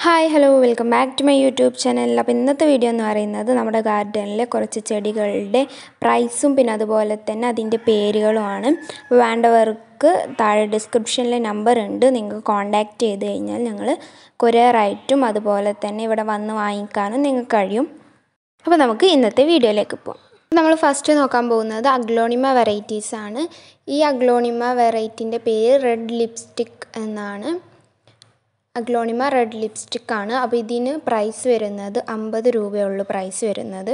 hi hello welcome back to my YouTube channel അപ്പോൾ ഇന്നത്തെ video എന്ന് പറയുന്നത് നമ്മുടെ ഗാർഡനിലെ കുറച്ച് ചെടികളുടെ പ്രൈസും പിന്നെ അതുപോലെ തന്നെ അതിൻ്റെ പേരുകളുമാണ് അപ്പോൾ വേണ്ടവർക്ക് താഴെ ഡിസ്ക്രിപ്ഷനിൽ നമ്പർ ഉണ്ട് നിങ്ങൾക്ക് കോൺടാക്റ്റ് ചെയ്ത് കഴിഞ്ഞാൽ ഞങ്ങൾ കൊറിയറായിട്ടും അതുപോലെ തന്നെ ഇവിടെ വന്ന് വാങ്ങിക്കാനും നിങ്ങൾക്ക് കഴിയും അപ്പോൾ നമുക്ക് ഇന്നത്തെ വീഡിയോയിലേക്ക് പോകാം നമ്മൾ ഫസ്റ്റ് നോക്കാൻ പോകുന്നത് അഗ്ലോണിമ വെറൈറ്റീസ് ആണ് ഈ അഗ്ലോണിമ വെറൈറ്റിൻ്റെ പേര് റെഡ് ലിപ്സ്റ്റിക് എന്നാണ് അഗ്ലോണിമ റെഡ് ലിപ്സ്റ്റിക് ആണ് അപ്പോൾ ഇതിന് പ്രൈസ് വരുന്നത് അമ്പത് രൂപയുള്ളൂ പ്രൈസ് വരുന്നത്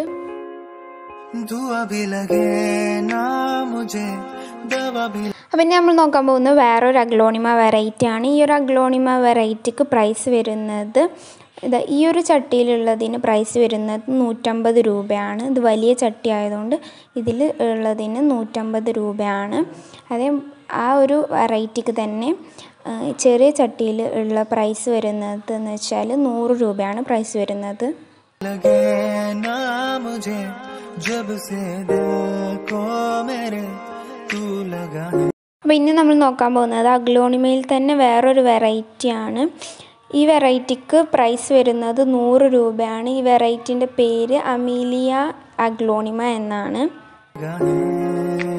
धुआं भी लगे ना मुझे दवा भी അപ്പം ഇനി നമ്മൾ നോക്കാൻ പോകുന്നത് വേറൊരു അഗ്ലോണിമ വെറൈറ്റി ആണ് ഈ ഒരു അഗ്ലോണിമ വെറൈറ്റിക്ക് പ്രൈസ് വരുന്നത് ഇത് ഈ ഒരു ചട്ടിയിലുള്ളതിന് പ്രൈസ് വരുന്നത് നൂറ്റമ്പത് രൂപയാണ് ഇത് വലിയ ചട്ടി ആയതുകൊണ്ട് ഇതിൽ ഉള്ളതിന് നൂറ്റമ്പത് രൂപയാണ് അതേ ആ ഒരു വെറൈറ്റിക്ക് തന്നെ ആ, ചെറിയ ചട്ടിയിൽ ഉള്ള പ്രൈസ് വരുന്നത് എന്ന് വെച്ചാൽ നൂറ് രൂപയാണ് പ്രൈസ് വരുന്നത് लगे ना मुझे जब से दिल को मेरे तू लगा है അപ്പോൾ ഇനി നമ്മൾ നോക്കാൻ പോകുന്നത് അഗ്ലോണിമയിൽ തന്നെ വേറൊരു വെറൈറ്റിയാണ് ഈ വെറൈറ്റിക്ക് പ്രൈസ് വരുന്നത് നൂറ് രൂപയാണ് ഈ വെറൈറ്റിൻ്റെ പേര് അമീലിയ അഗ്ലോണിമ എന്നാണ് लगा है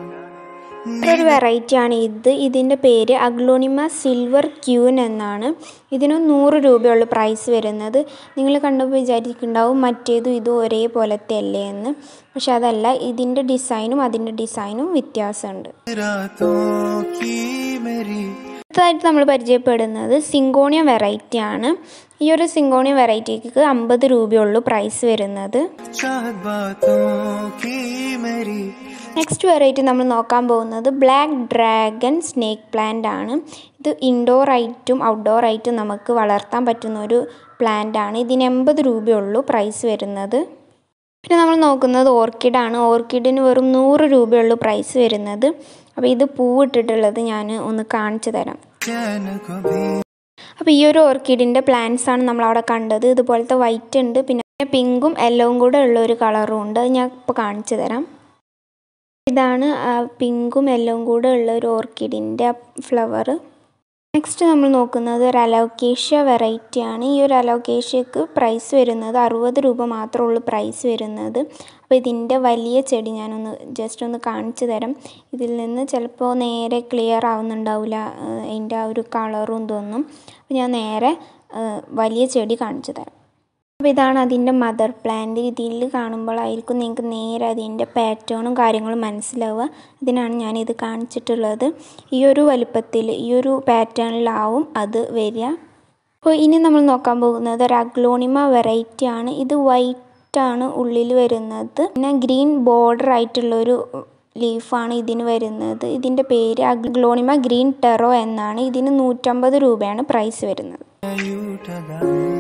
ഒരു വെറൈറ്റിയാണ് ഇത് ഇതിൻ്റെ പേര് അഗ്ലോണിമ സിൽവർ ക്യൂൻ എന്നാണ് ഇതിന് നൂറ് രൂപയുള്ള പ്രൈസ് വരുന്നത് നിങ്ങൾ കണ്ടപ്പോൾ വിചാരിക്കുന്നുണ്ടാവും മറ്റേതും ഇതും ഒരേപോലത്തെ അല്ലേ എന്ന് പക്ഷെ അതല്ല ഇതിൻ്റെ ഡിസൈനും അതിൻ്റെ ഡിസൈനും വ്യത്യാസമുണ്ട് रातों की मेरी അടുത്തതായിട്ട് നമ്മൾ പരിചയപ്പെടുന്നത് സിങ്കോണിയ വെറൈറ്റി ആണ് ഈ ഒരു സിങ്കോണിയ വെറൈറ്റിക്ക് അമ്പത് രൂപയുള്ളൂ പ്രൈസ് വരുന്നത് चाहत बातों की मेरी നെക്സ്റ്റ് വെറൈറ്റി നമ്മൾ നോക്കാൻ പോകുന്നത് ബ്ലാക്ക് ഡ്രാഗൺ സ്നേക്ക് പ്ലാന്റ് ആണ് ഇത് ഇൻഡോർ ആയിട്ടും ഔട്ട്ഡോർ ആയിട്ടും നമുക്ക് വളർത്താൻ പറ്റുന്ന ഒരു പ്ലാന്റ് ആണ് ഇതിന് എൺപത് രൂപയുള്ളൂ പ്രൈസ് വരുന്നത് പിന്നെ നമ്മൾ നോക്കുന്നത് ഓർക്കിഡാണ് ഓർക്കിഡിന് വെറും നൂറ് രൂപയുള്ളൂ പ്രൈസ് വരുന്നത് അപ്പോൾ ഇത് പൂവിട്ടിട്ടുള്ളത് ഞാൻ ഒന്ന് കാണിച്ചു തരാം चैन को भी അപ്പോൾ ഈ ഒരു ഓർക്കിഡിൻ്റെ പ്ലാന്റ്സ് ആണ് നമ്മൾ അവിടെ കണ്ടത് ഇതുപോലത്തെ വൈറ്റ് ഉണ്ട് പിന്നെ പിങ്കും യെല്ലോവും കൂടെ ഉള്ള ഒരു കളറും ഉണ്ട് അത് ഞാൻ ഇപ്പോൾ കാണിച്ചു തരാം ഇതാണ് ആ പിങ്കും യെല്ലോവും കൂടെ ഉള്ള ഒരു ഓർക്കിഡിൻ്റെ ഫ്ലവർ നെക്സ്റ്റ് നമ്മൾ നോക്കുന്നത് ഒരു അലോക്കേഷ്യ വെറൈറ്റി ആണ് ഈ ഒരു അലോക്കേഷ്യക്ക് പ്രൈസ് വരുന്നത് അറുപത് രൂപ മാത്രമേ ഉള്ളൂ പ്രൈസ് വരുന്നത് അപ്പോൾ ഇതിൻ്റെ വലിയ ചെടി ഞാനൊന്ന് ജസ്റ്റ് ഒന്ന് കാണിച്ചു തരാം ഇതിൽ നിന്ന് ചിലപ്പോൾ നേരെ ക്ലിയർ ആവുന്നുണ്ടാവില്ല ഏഹ് അതിൻ്റെ ആ ഒരു കളറും ഇതൊന്നും അപ്പോൾ ഞാൻ നേരെ ഏഹ് വലിയ ചെടി കാണിച്ചു തരാം അപ്പോൾ ഇതാണ് അതിൻ്റെ മദർ പ്ലാന്റ് ഇതിൽ കാണുമ്പോഴായിരിക്കും നിങ്ങൾക്ക് നേരെ അതിൻ്റെ പാറ്റേണും കാര്യങ്ങളും മനസ്സിലാവുക ഇതിനാണ് ഞാനിത് കാണിച്ചിട്ടുള്ളത് ഈ ഒരു വലുപ്പത്തിൽ ഈ ഒരു പാറ്റേണിലാവും അത് വരിക അപ്പോൾ ഇനി നമ്മൾ നോക്കാൻ പോകുന്നത് ഒരു അഗ്ലോണിമ വെറൈറ്റി ആണ് ഇത് വൈറ്റ് ആണ് ഉള്ളിൽ വരുന്നത് പിന്നെ ഗ്രീൻ ബോർഡർ ആയിട്ടുള്ളൊരു ലീഫാണ് ഇതിന് വരുന്നത് ഇതിൻ്റെ പേര് അഗ്ലോണിമ ഗ്രീൻ ടെറോ എന്നാണ് ഇതിന് നൂറ്റമ്പത് രൂപയാണ് പ്രൈസ് വരുന്നത് यूं ठगा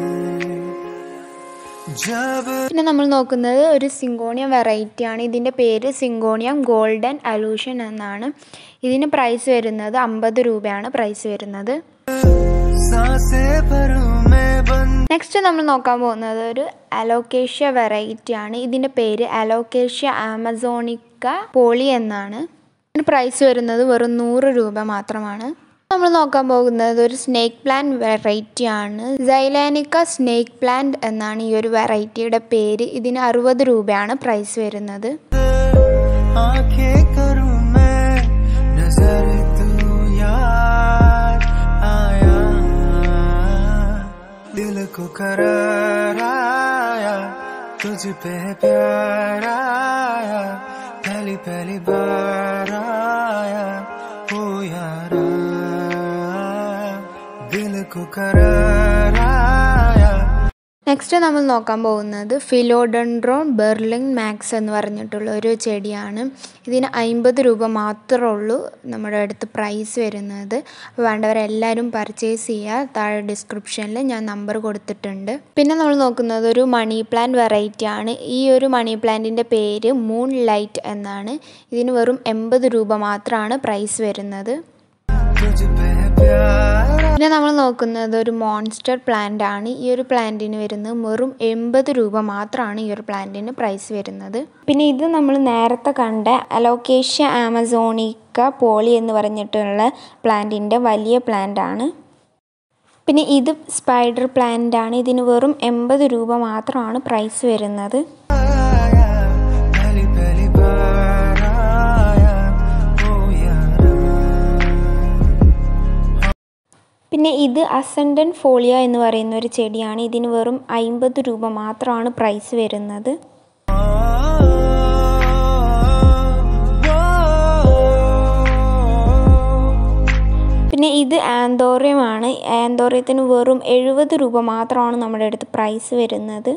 जब പിന്നെ നമ്മൾ നോക്കുന്നത് ഒരു സിങ്കോണിയ വെറൈറ്റി ആണ് ഇതിൻ്റെ പേര് സിങ്കോണിയം ഗോൾഡൻ അലൂഷൻ എന്നാണ് ഇതിന് പ്രൈസ് വരുന്നത് അമ്പത് രൂപയാണ് പ്രൈസ് വരുന്നത് सांसें भरूं मैं बंद നെക്സ്റ്റ് നമ്മൾ നോക്കാൻ പോകുന്നത് ഒരു അലോക്കേഷ്യ വെറൈറ്റി ആണ് ഇതിൻ്റെ പേര് അലോക്കേഷ്യ ആമസോണിക്ക പോളി എന്നാണ് ഇതിന് പ്രൈസ് വരുന്നത് വെറും നൂറ് രൂപ മാത്രമാണ് നമ്മൾ നോക്കാൻ പോകുന്നത് ഒരു സ്നേക്ക് പ്ലാന്റ് വെറൈറ്റി ആണ് സൈലാനിക്ക സ്നേക്ക് പ്ലാന്റ് എന്നാണ് ഈ ഒരു വെറൈറ്റിയുടെ പേര് ഇതിന് അറുപത് രൂപയാണ് പ്രൈസ് വരുന്നത് आंखें करूं मैं नजर तू यार आया दिल को करार आया तुझ पे प्यार आया पहली पहली बार आया ओ यारा दिल को करार आया നെക്സ്റ്റ് നമ്മൾ നോക്കാൻ പോകുന്നത് ഫിലോഡൻഡ്രോൺ ബെർലിൻ മാക്സ് എന്ന് പറഞ്ഞിട്ടുള്ള ഒരു ചെടിയാണ് ഇതിന് അമ്പത് രൂപ മാത്രമേ ഉള്ളൂ നമ്മുടെ അടുത്ത് പ്രൈസ് വരുന്നത് അപ്പോൾ വേണ്ടവരെല്ലാവരും പർച്ചേസ് ചെയ്യുക താഴെ ഡിസ്ക്രിപ്ഷനിൽ ഞാൻ നമ്പർ കൊടുത്തിട്ടുണ്ട് പിന്നെ നമ്മൾ നോക്കുന്നത് ഒരു മണി പ്ലാന്റ് വെറൈറ്റി ആണ് ഈ ഒരു മണി പ്ലാന്റിൻ്റെ പേര് മൂൺ ലൈറ്റ് എന്നാണ് ഇതിന് വെറും എൺപത് രൂപ മാത്രമാണ് പ്രൈസ് വരുന്നത് तुझ पे प्यार പിന്നെ നമ്മൾ നോക്കുന്നത് ഒരു മോൺസ്റ്റർ പ്ലാന്റ് ആണ് ഈ ഒരു പ്ലാന്റിന് വരുന്നത് വെറും എൺപത് രൂപ മാത്രമാണ് ഈ ഒരു പ്ലാന്റിന് പ്രൈസ് വരുന്നത് പിന്നെ ഇത് നമ്മൾ നേരത്തെ കണ്ട അലോക്കേഷ്യ ആമസോണിക്ക പോളി എന്ന് പറഞ്ഞിട്ടുള്ള പ്ലാന്റിൻ്റെ വലിയ പ്ലാന്റ് ആണ് പിന്നെ ഇത് സ്പൈഡർ പ്ലാന്റ് ആണ് ഇതിന് വെറും എൺപത് രൂപ മാത്രമാണ് പ്രൈസ് വരുന്നത് आया पहली पहली बार आया ओ यारा പിന്നെ ഇത് അസൻഡൻ ഫോളിയ എന്ന് പറയുന്ന ഒരു ചെടിയാണ് ഇതിന് വെറും അമ്പത് രൂപ മാത്രമാണ് പ്രൈസ് വരുന്നത് പിന്നെ ഇത് ആന്തോറിയമാണ് ആന്തോറിയത്തിന് വെറും എഴുപത് രൂപ മാത്രമാണ് നമ്മുടെ അടുത്ത് പ്രൈസ് വരുന്നത്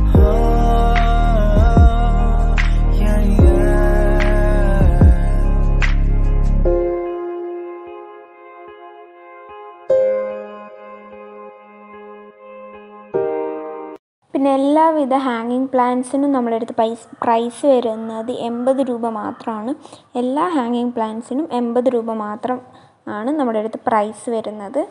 പിന്നെ എല്ലാവിധ ഹാങ്ങിങ് പ്ലാന്റ്സിനും നമ്മുടെ അടുത്ത് പൈസ പ്രൈസ് വരുന്നത് എൺപത് രൂപ മാത്രമാണ് എല്ലാ ഹാങ്ങിങ് പ്ലാന്റ്സിനും എൺപത് രൂപ മാത്രം ആണ് നമ്മുടെ അടുത്ത് പ്രൈസ് വരുന്നത്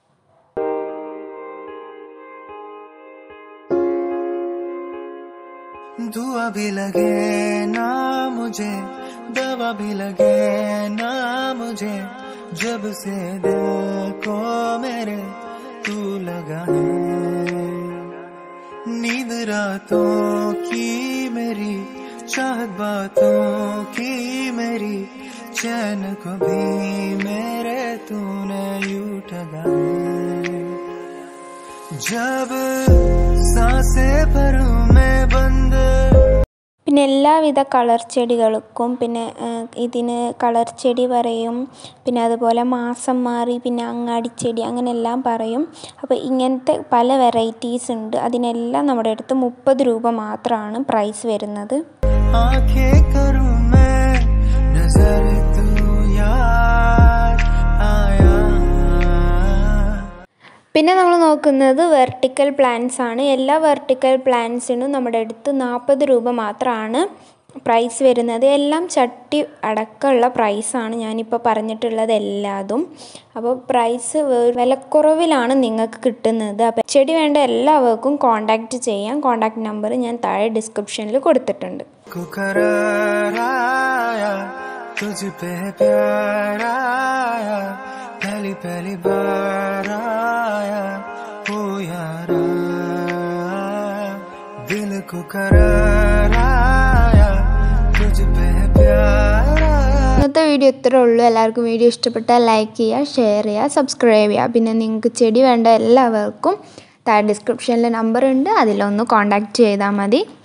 दुआ भी लगे ना मुझे दवा भी लगे ना मुझे जब से दिल को मेरे तू लगा है नींद रातों की मेरी चाहत बातों की मेरी चैन को भी मेरे तूने यूं ठगा है जब सांसें भरूं मैं बंद പിന്നെ എല്ലാവിധ കളർ ചെടികൾക്കും പിന്നെ ഏഹ്, ഇതിന് കളർ ചെടി പറയും പിന്നെ അതുപോലെ മാസം മാറി പിന്നെ അങ്ങാടിച്ചെടി അങ്ങനെ എല്ലാം പറയും അപ്പോൾ ഇങ്ങനത്തെ പല വെറൈറ്റീസ് ഉണ്ട് അതിനെല്ലാം നമ്മുടെ അടുത്ത് മുപ്പത് രൂപ മാത്രമാണ് പ്രൈസ് വരുന്നത് आंखें करूं मैं नजर तू यार आया പിന്നെ നമ്മൾ നോക്കുന്നത് വെർട്ടിക്കൽ പ്ലാന്റ്സ് ആണ് എല്ലാ വെർട്ടിക്കൽ പ്ലാന്റ്സിനും നമ്മുടെ അടുത്ത് നാൽപ്പത് രൂപ മാത്രമാണ് പ്രൈസ് വരുന്നത് എല്ലാം ചട്ടി അടക്കമുള്ള പ്രൈസാണ് ഞാനിപ്പോൾ പറഞ്ഞിട്ടുള്ളത് എല്ലാതും അപ്പോൾ പ്രൈസ് വിലക്കുറവിലാണ് നിങ്ങൾക്ക് കിട്ടുന്നത് അപ്പോൾ ചെടി വേണ്ട എല്ലാവർക്കും കോൺടാക്റ്റ് ചെയ്യാം കോൺടാക്റ്റ് നമ്പർ ഞാൻ താഴെ ഡിസ്ക്രിപ്ഷനിൽ കൊടുത്തിട്ടുണ്ട് को करार आया तुझ पे प्यार आया पहली पहली बार आया ओ यारा दिल को करार आया तुझ पे प्यार आया ഇന്നത്തെ വീഡിയോ ഇത്രേ ഉള്ളൂ എല്ലാവർക്കും വീഡിയോ ഇഷ്ടപ്പെട്ടാൽ ലൈക്ക് ചെയ്യുക ഷെയർ ചെയ്യുക സബ്സ്ക്രൈബ് ചെയ്യുക പിന്നെ നിങ്ങൾക്ക് ചെടി വേണ്ട എല്ലാവർക്കും താഴെ ഡിസ്ക്രിപ്ഷനിൽ നമ്പർ ഉണ്ട് അതിലൊന്ന് കോൺടാക്റ്റ് ചെയ്താൽ മതി